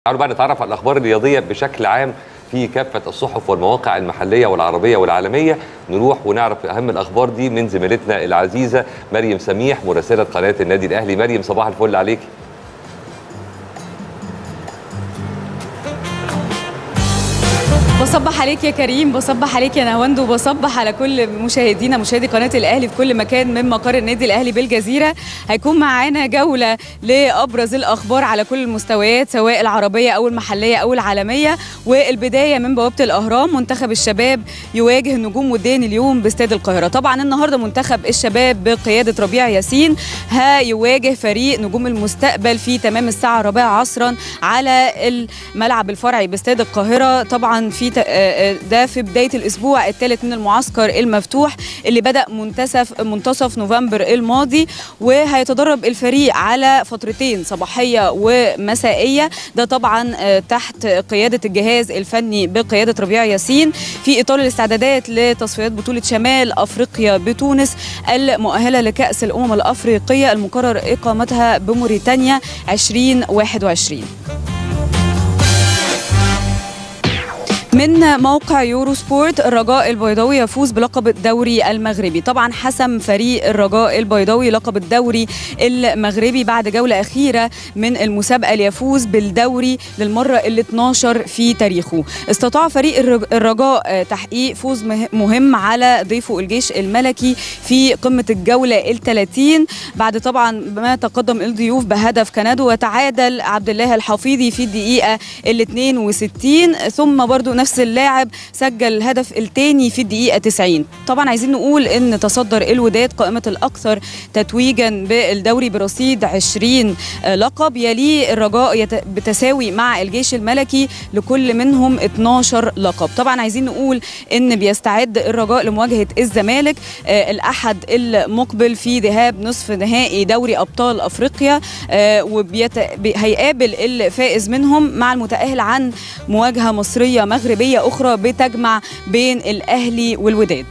تعالوا بقى نتعرف على الاخبار الرياضيه بشكل عام في كافه الصحف والمواقع المحليه والعربيه والعالميه نروح ونعرف اهم الاخبار دي من زميلتنا العزيزه مريم سميح مراسله قناه النادي الاهلي مريم صباح الفل عليكي بصبح عليك يا كريم بصبح عليك يا نهواند وبصبح على كل مشاهدينا مشاهدي قناه الاهلي في كل مكان من مقر النادي الاهلي بالجزيره هيكون معانا جوله لابرز الاخبار على كل المستويات سواء العربيه او المحليه او العالميه والبدايه من بوابه الاهرام منتخب الشباب يواجه نجوم ودين اليوم باستاد القاهره طبعا النهارده منتخب الشباب بقياده ربيع ياسين هيواجه فريق نجوم المستقبل في تمام الساعه الرابعه عصرا على الملعب الفرعي باستاد القاهره طبعا في ده في بدايه الاسبوع الثالث من المعسكر المفتوح اللي بدا منتصف منتصف نوفمبر الماضي وهيتدرب الفريق على فترتين صباحيه ومسائيه ده طبعا تحت قياده الجهاز الفني بقياده ربيع ياسين في اطار الاستعدادات لتصفيات بطوله شمال افريقيا بتونس المؤهله لكاس الامم الافريقيه المقرر اقامتها بموريتانيا 2021 من موقع يورو سبورت الرجاء البيضاوي يفوز بلقب الدوري المغربي طبعا حسم فريق الرجاء البيضاوي لقب الدوري المغربي بعد جولة أخيرة من المسابقة ليفوز بالدوري للمرة ال 12 في تاريخه استطاع فريق الرجاء تحقيق فوز مهم على ضيفه الجيش الملكي في قمة الجولة ال 30 بعد طبعا ما تقدم الضيوف بهدف كندو وتعادل عبد الله الحفيظي في الدقيقة ال 62 ثم برضو نفس اللاعب سجل الهدف الثاني في الدقيقة 90 طبعا عايزين نقول ان تصدر الوداد قائمة الأكثر تتويجا بالدوري برصيد 20 لقب يليه الرجاء بتساوي مع الجيش الملكي لكل منهم 12 لقب طبعا عايزين نقول ان بيستعد الرجاء لمواجهة الزمالك الأحد المقبل في ذهاب نصف نهائي دوري أبطال أفريقيا وهيقابل الفائز منهم مع المتأهل عن مواجهة مصرية مغربية مغربية أخرى بتجمع بين الأهلي والوداد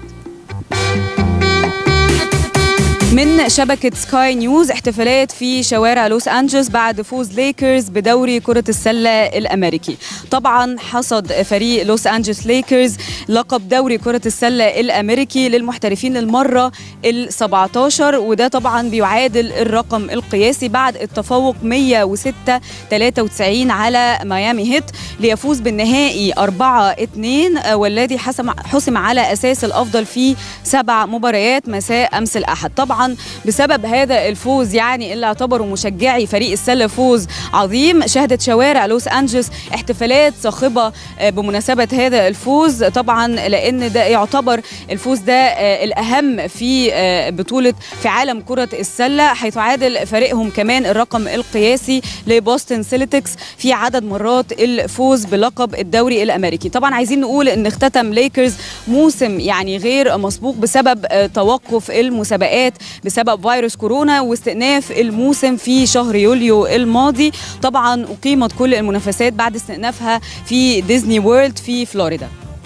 من شبكة سكاي نيوز احتفالات في شوارع لوس أنجلوس بعد فوز ليكرز بدوري كرة السلة الأمريكي طبعا حصد فريق لوس أنجلوس ليكرز لقب دوري كرة السلة الأمريكي للمحترفين للمرة ال 17 وده طبعا بيعادل الرقم القياسي بعد التفوق 106 93 على ميامي هيت ليفوز بالنهائي 4 2 والذي حسم حسم على أساس الأفضل في سبع مباريات مساء أمس الأحد طبعا طبعا بسبب هذا الفوز يعني اللي اعتبروا مشجعي فريق السله فوز عظيم شهدت شوارع لوس انجلوس احتفالات صاخبه بمناسبه هذا الفوز طبعا لان ده يعتبر الفوز ده الاهم في بطوله في عالم كره السله حيث عادل فريقهم كمان الرقم القياسي لبوستن سيلتكس في عدد مرات الفوز بلقب الدوري الامريكي طبعا عايزين نقول ان اختتم ليكرز موسم يعني غير مسبوق بسبب توقف المسابقات بسبب فيروس كورونا واستئناف الموسم في شهر يوليو الماضي طبعا أقيمت كل المنافسات بعد استئنافها في ديزني وورلد في فلوريدا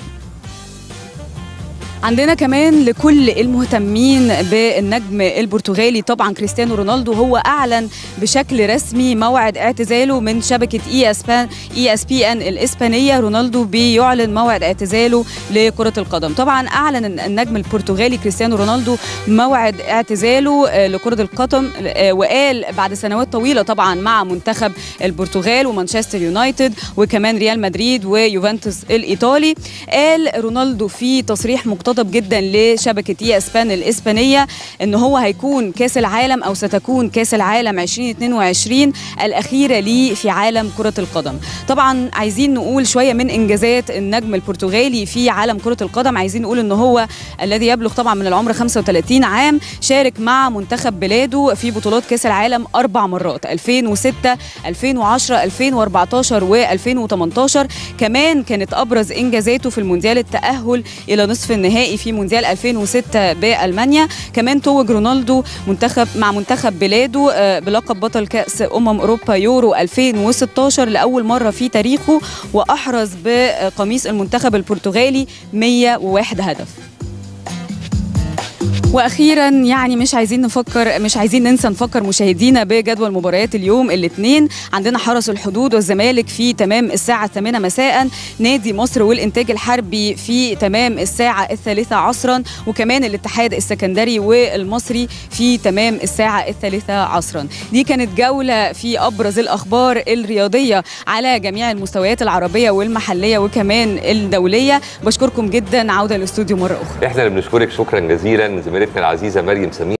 عندنا كمان لكل المهتمين بالنجم البرتغالي طبعا كريستيانو رونالدو هو اعلن بشكل رسمي موعد اعتزاله من شبكه اي اسبان اي اس بي ان الاسبانيه رونالدو بيعلن موعد اعتزاله لكره القدم طبعا اعلن النجم البرتغالي كريستيانو رونالدو موعد اعتزاله لكره القدم وقال بعد سنوات طويله طبعا مع منتخب البرتغال ومانشستر يونايتد وكمان ريال مدريد ويوفنتوس الايطالي قال رونالدو في تصريح مقتضب مخاطب جدا لشبكه اي اسبان الاسبانيه ان هو هيكون كاس العالم او ستكون كاس العالم 2022 الاخيره ليه في عالم كره القدم طبعا عايزين نقول شويه من انجازات النجم البرتغالي في عالم كره القدم عايزين نقول ان هو الذي يبلغ طبعا من العمر 35 عام شارك مع منتخب بلاده في بطولات كاس العالم اربع مرات 2006 2010 2014 و2018 كمان كانت ابرز انجازاته في المونديال التاهل الى نصف النهائي في مونديال 2006 بالمانيا كمان توج رونالدو منتخب مع منتخب بلاده بلقب بطل كاس امم اوروبا يورو 2016 لاول مره في تاريخه واحرز بقميص المنتخب البرتغالي 101 هدف واخيرا يعني مش عايزين نفكر مش عايزين ننسى نفكر مشاهدينا بجدول مباريات اليوم الاثنين عندنا حرس الحدود والزمالك في تمام الساعه 8 مساء نادي مصر والانتاج الحربي في تمام الساعه الثالثه عصرا وكمان الاتحاد السكندري والمصري في تمام الساعه الثالثه عصرا دي كانت جوله في ابرز الاخبار الرياضيه على جميع المستويات العربيه والمحليه وكمان الدوليه بشكركم جدا عوده للاستوديو مره اخرى احنا اللي بنشكرك شكرا جزيلا زميلتنا العزيزه مريم سمير